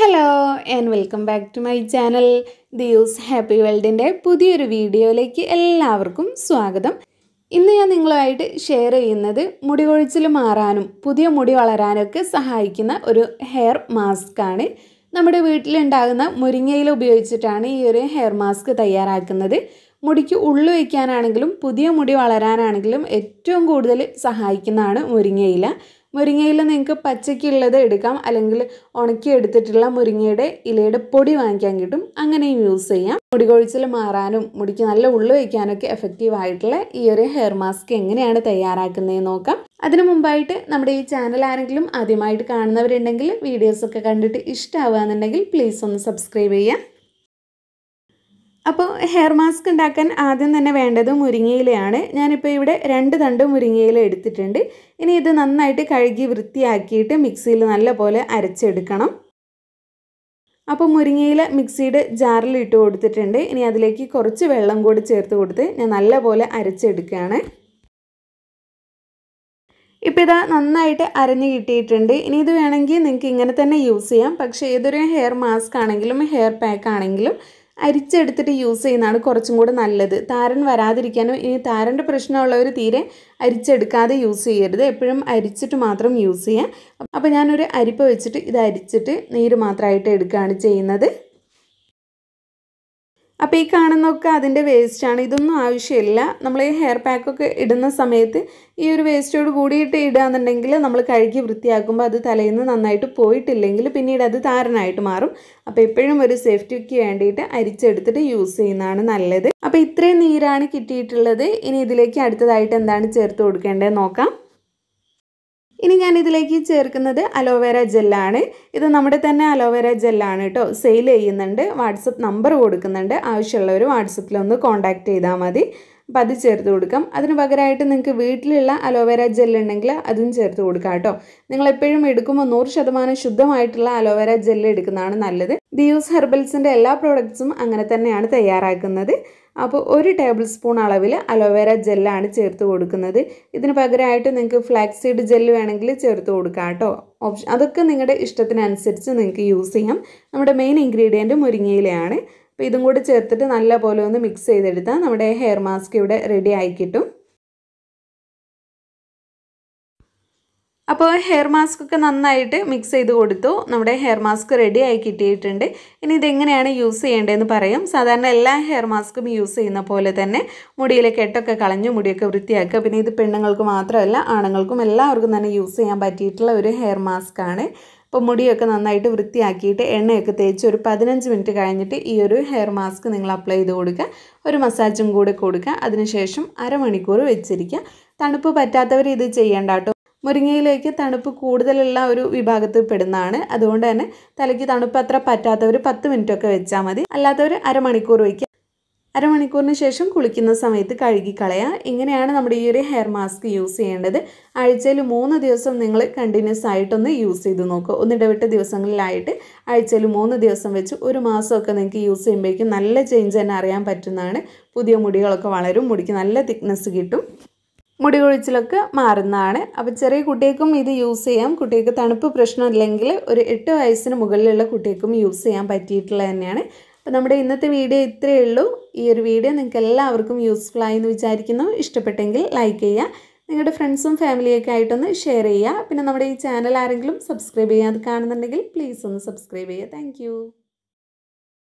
hello and welcome back to my channel ദിയൂസ് happy വേൾഡിൻ്റെ പുതിയൊരു വീഡിയോയിലേക്ക് എല്ലാവർക്കും സ്വാഗതം ഇന്ന് ഞാൻ നിങ്ങളുമായിട്ട് ഷെയർ ചെയ്യുന്നത് മുടി കൊഴിച്ചിൽ മാറാനും പുതിയ മുടി വളരാനൊക്കെ സഹായിക്കുന്ന ഒരു ഹെയർ മാസ്ക് ആണ് നമ്മുടെ വീട്ടിലുണ്ടാകുന്ന മുരിങ്ങയില ഉപയോഗിച്ചിട്ടാണ് ഈ ഒരു ഹെയർ മാസ്ക് തയ്യാറാക്കുന്നത് മുടിക്ക് ഉള്ളു വയ്ക്കാനാണെങ്കിലും പുതിയ മുടി വളരാനാണെങ്കിലും ഏറ്റവും കൂടുതൽ സഹായിക്കുന്നതാണ് മുരിങ്ങയില മുരിങ്ങയില നിങ്ങൾക്ക് പച്ചയ്ക്കുള്ളത് എടുക്കാം അല്ലെങ്കിൽ ഉണക്കി എടുത്തിട്ടുള്ള മുരിങ്ങയുടെ ഇലയുടെ പൊടി വാങ്ങിക്കാൻ കിട്ടും അങ്ങനെയും യൂസ് ചെയ്യാം മുടി കൊഴിച്ചിൽ മാറാനും മുടിക്ക് നല്ല ഉള്ളു വയ്ക്കാനൊക്കെ എഫക്റ്റീവ് ആയിട്ടുള്ള ഈ ഒരു ഹെയർ മാസ്ക് എങ്ങനെയാണ് തയ്യാറാക്കുന്നതെന്ന് നോക്കാം അതിനു മുമ്പായിട്ട് നമ്മുടെ ഈ ചാനൽ ആരെങ്കിലും ആദ്യമായിട്ട് കാണുന്നവരുണ്ടെങ്കിൽ വീഡിയോസൊക്കെ കണ്ടിട്ട് ഇഷ്ടമാവുകയെന്നുണ്ടെങ്കിൽ പ്ലീസ് ഒന്ന് സബ്സ്ക്രൈബ് ചെയ്യാം അപ്പോൾ ഹെയർ മാസ്ക് ഉണ്ടാക്കാൻ ആദ്യം തന്നെ വേണ്ടത് മുരിങ്ങയിലയാണ് ഞാനിപ്പോൾ ഇവിടെ രണ്ട് തണ്ട് മുരിങ്ങയില എടുത്തിട്ടുണ്ട് ഇനി ഇത് നന്നായിട്ട് കഴുകി വൃത്തിയാക്കിയിട്ട് മിക്സിയിൽ നല്ലപോലെ അരച്ചെടുക്കണം അപ്പോൾ മുരിങ്ങയില മിക്സിയുടെ ജാറിൽ ഇട്ട് കൊടുത്തിട്ടുണ്ട് ഇനി അതിലേക്ക് കുറച്ച് വെള്ളം കൂടി ചേർത്ത് കൊടുത്ത് ഞാൻ നല്ലപോലെ അരച്ചെടുക്കുകയാണ് ഇപ്പോൾ ഇതാ നന്നായിട്ട് അരഞ്ഞ് കിട്ടിയിട്ടുണ്ട് ഇനി ഇത് വേണമെങ്കിൽ നിങ്ങൾക്ക് ഇങ്ങനെ തന്നെ യൂസ് ചെയ്യാം പക്ഷേ ഏതൊരു ഹെയർ മാസ്ക് ആണെങ്കിലും ഹെയർ പാക്ക് ആണെങ്കിലും അരിച്ചെടുത്തിട്ട് യൂസ് ചെയ്യുന്നതാണ് കുറച്ചും കൂടെ നല്ലത് താരൻ വരാതിരിക്കാനും ഇനി താരൻ്റെ പ്രശ്നമുള്ളവർ തീരെ അരിച്ചെടുക്കാതെ യൂസ് ചെയ്യരുത് എപ്പോഴും അരിച്ചിട്ട് മാത്രം യൂസ് ചെയ്യാം അപ്പോൾ ഞാനൊരു അരിപ്പ വെച്ചിട്ട് ഇത് അരിച്ചിട്ട് നീര് മാത്രമായിട്ട് എടുക്കുകയാണ് ചെയ്യുന്നത് അപ്പോൾ ഈ കാണുന്നതൊക്കെ അതിൻ്റെ വേസ്റ്റാണ് ഇതൊന്നും ആവശ്യമില്ല നമ്മൾ ഈ ഹെയർ പാക്കൊക്കെ ഇടുന്ന സമയത്ത് ഈ ഒരു വേസ്റ്റോട് കൂടിയിട്ട് ഇടുകയെന്നുണ്ടെങ്കിൽ നമ്മൾ കഴുകി വൃത്തിയാക്കുമ്പോൾ അത് തലയിൽ നിന്ന് നന്നായിട്ട് പോയിട്ടില്ലെങ്കിൽ പിന്നീട് അത് താരനായിട്ട് മാറും അപ്പോൾ എപ്പോഴും ഒരു സേഫ്റ്റിക്ക് വേണ്ടിയിട്ട് അരിച്ചെടുത്തിട്ട് യൂസ് ചെയ്യുന്നതാണ് നല്ലത് അപ്പോൾ ഇത്രയും നീരാണ് കിട്ടിയിട്ടുള്ളത് ഇനി ഇതിലേക്ക് അടുത്തതായിട്ട് എന്താണ് ചേർത്ത് കൊടുക്കേണ്ടത് നോക്കാം ഇനി ഞാൻ ഇതിലേക്ക് ചേർക്കുന്നത് അലോവേര ജെല്ലാണ് ഇത് നമ്മുടെ തന്നെ അലോവേര ജെല്ലാണ് കേട്ടോ സെയിൽ ചെയ്യുന്നുണ്ട് വാട്സപ്പ് നമ്പർ കൊടുക്കുന്നുണ്ട് ആവശ്യമുള്ളവർ വാട്സപ്പിലൊന്ന് കോൺടാക്റ്റ് ചെയ്താൽ മതി അപ്പോൾ അത് ചേർത്ത് കൊടുക്കാം അതിന് പകരമായിട്ട് നിങ്ങൾക്ക് വീട്ടിലുള്ള അലോവേര ജെൽ ഉണ്ടെങ്കിൽ അതും ചേർത്ത് കൊടുക്കാം കേട്ടോ നിങ്ങൾ എപ്പോഴും എടുക്കുമ്പോൾ നൂറ് ശതമാനം ശുദ്ധമായിട്ടുള്ള അലോവേര ജെൽ എടുക്കുന്നതാണ് നല്ലത് ദിയൂസ് ഹെർബൽസിൻ്റെ എല്ലാ പ്രോഡക്റ്റ്സും അങ്ങനെ തന്നെയാണ് തയ്യാറാക്കുന്നത് അപ്പോൾ ഒരു ടേബിൾ സ്പൂൺ അളവിൽ അലോവേര ജെല്ലാണ് ചേർത്ത് കൊടുക്കുന്നത് ഇതിന് പകരമായിട്ട് നിങ്ങൾക്ക് ഫ്ലാക്സ് സീഡ് ജെല്ല് വേണമെങ്കിൽ ചേർത്ത് കൊടുക്കാം കേട്ടോ ഓപ്ഷൻ അതൊക്കെ നിങ്ങളുടെ ഇഷ്ടത്തിനനുസരിച്ച് നിങ്ങൾക്ക് യൂസ് ചെയ്യാം നമ്മുടെ മെയിൻ ഇൻഗ്രീഡിയൻറ്റ് മുരിങ്ങയിലയാണ് അപ്പോൾ ഇതും കൂടി ചേർത്തിട്ട് നല്ല പോലെ ഒന്ന് മിക്സ് ചെയ്തെടുത്താൽ നമ്മുടെ ഹെയർ മാസ്ക് ഇവിടെ റെഡി ആയി കിട്ടും അപ്പോൾ ഹെയർ മാസ്ക് ഒക്കെ നന്നായിട്ട് മിക്സ് ചെയ്ത് കൊടുത്തു നമ്മുടെ ഹെയർ മാസ്ക് റെഡി ആയി കിട്ടിയിട്ടുണ്ട് ഇനി ഇതെങ്ങനെയാണ് യൂസ് ചെയ്യേണ്ടതെന്ന് പറയാം സാധാരണ എല്ലാ ഹെയർ മാസ്കും യൂസ് ചെയ്യുന്ന പോലെ തന്നെ മുടിയിലെ കെട്ടൊക്കെ കളഞ്ഞ് മുടിയൊക്കെ വൃത്തിയാക്കുക പിന്നെ ഇത് പെണ്ണുങ്ങൾക്ക് മാത്രമല്ല ആണുങ്ങൾക്കും എല്ലാവർക്കും തന്നെ യൂസ് ചെയ്യാൻ പറ്റിയിട്ടുള്ള ഒരു ഹെയർ മാസ്ക് ആണ് അപ്പോൾ മുടിയൊക്കെ നന്നായിട്ട് വൃത്തിയാക്കിയിട്ട് എണ്ണയൊക്കെ തേച്ച് ഒരു പതിനഞ്ച് മിനിറ്റ് കഴിഞ്ഞിട്ട് ഈ ഒരു ഹെയർ മാസ്ക് നിങ്ങൾ അപ്ലൈ ചെയ്ത് കൊടുക്കുക ഒരു മസാജും കൂടെ കൊടുക്കുക അതിനുശേഷം അരമണിക്കൂർ വെച്ചിരിക്കുക തണുപ്പ് പറ്റാത്തവർ ഇത് ചെയ്യേണ്ട കേട്ടോ മുരിങ്ങയിലേക്ക് തണുപ്പ് കൂടുതലുള്ള ഒരു വിഭാഗത്തിൽ പെടുന്നതാണ് അതുകൊണ്ട് തന്നെ തലയ്ക്ക് തണുപ്പ് അത്ര പറ്റാത്തവർ പത്ത് മിനിറ്റൊക്കെ വെച്ചാൽ മതി അല്ലാത്തവർ അരമണിക്കൂർ വയ്ക്കുക അരമണിക്കൂറിന് ശേഷം കുളിക്കുന്ന സമയത്ത് കഴുകിക്കളയുക ഇങ്ങനെയാണ് നമ്മുടെ ഈ ഒരു ഹെയർ മാസ്ക് യൂസ് ചെയ്യേണ്ടത് ആഴ്ചയിൽ മൂന്ന് ദിവസം നിങ്ങൾ കണ്ടിന്യൂസ് ആയിട്ടൊന്ന് യൂസ് ചെയ്ത് നോക്കുക ഒന്നിടവിട്ട ദിവസങ്ങളിലായിട്ട് ആഴ്ചയിൽ മൂന്ന് ദിവസം വെച്ച് ഒരു മാസമൊക്കെ നിങ്ങൾക്ക് യൂസ് ചെയ്യുമ്പോഴേക്കും നല്ല ചേഞ്ച് തന്നെ അറിയാൻ പറ്റുന്നതാണ് പുതിയ മുടികളൊക്കെ വളരും മുടിക്ക് നല്ല തിക്നെസ് കിട്ടും മുടി കൊഴിച്ചിലൊക്കെ മാറുന്നതാണ് അപ്പോൾ ചെറിയ കുട്ടികൾക്കും ഇത് യൂസ് ചെയ്യാം കുട്ടികൾക്ക് തണുപ്പ് പ്രശ്നമില്ലെങ്കിൽ ഒരു എട്ട് വയസ്സിന് മുകളിലുള്ള കുട്ടികൾക്കും യൂസ് ചെയ്യാൻ പറ്റിയിട്ടുള്ളത് തന്നെയാണ് അപ്പോൾ നമ്മുടെ ഇന്നത്തെ വീഡിയോ ഇത്രയേ ഉള്ളൂ ഈ ഒരു വീഡിയോ നിങ്ങൾക്ക് എല്ലാവർക്കും യൂസ്ഫുൾ ആയി എന്ന് വിചാരിക്കുന്നു ഇഷ്ടപ്പെട്ടെങ്കിൽ ലൈക്ക് ചെയ്യുക നിങ്ങളുടെ ഫ്രണ്ട്സും ഫാമിലിയൊക്കെ ആയിട്ടൊന്ന് ഷെയർ ചെയ്യുക പിന്നെ നമ്മുടെ ഈ ചാനൽ ആരെങ്കിലും സബ്സ്ക്രൈബ് ചെയ്യാതെ കാണുന്നുണ്ടെങ്കിൽ പ്ലീസ് ഒന്ന് സബ്സ്ക്രൈബ് ചെയ്യുക താങ്ക്